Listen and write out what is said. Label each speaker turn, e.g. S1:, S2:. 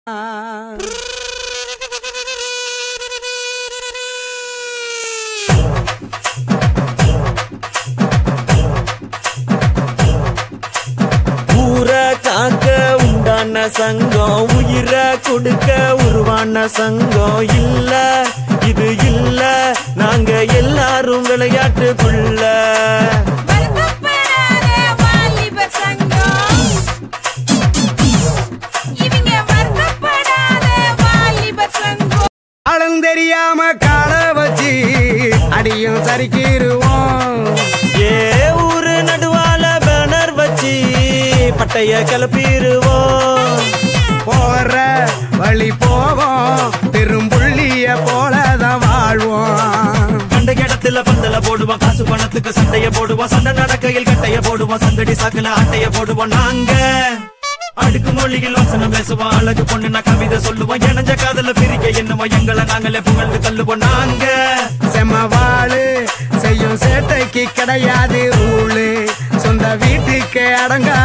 S1: ஊரை காக்க உண்டான சங்கம் உயிரை கொடுக்க உருவான சங்கம் இல்ல இது இல்ல நாங்க எல்லாரும் விளையாட்டுக்குள்ள
S2: வருத்தப்படாத வாலிபர் சங்கம். இவங்க வருத்தப்படாத வாலிபர் சங்கம்.
S3: அளந்தெரியாம கால வச்சு அடியும் சரிக்கிருவோம்
S1: ஏ ஊரு நடுவால பேனர் வச்சு பட்டைய கிளப்பிடுவோம்
S3: போற வழி போவோம் பெரும்புள்ளிய போலதான் வாழ்வோம்
S1: கண்ட இடத்துல பந்தல போடுவோம் காசு பணத்துக்கு சண்டைய போடுவோம் சண்டை நடக்கையில் கட்டைய போடுவோம் சங்கடி சாக்குல ஆட்டைய போடுவோம் நாங்க அடுக்கு மொழியில் வசனம் பேசுவோம் அழகு பொண்ணு நான் கவிதை சொல்லுவோம் இணைஞ்ச காதல பிரிக்க என்னவோம் எங்களை நாங்களே புகழ்ந்து தள்ளுவோம் நாங்க
S3: செம்மவாளு செய்யும் சேட்டைக்கு கிடையாது ரூலு சொந்த வீட்டுக்கு அடங்கா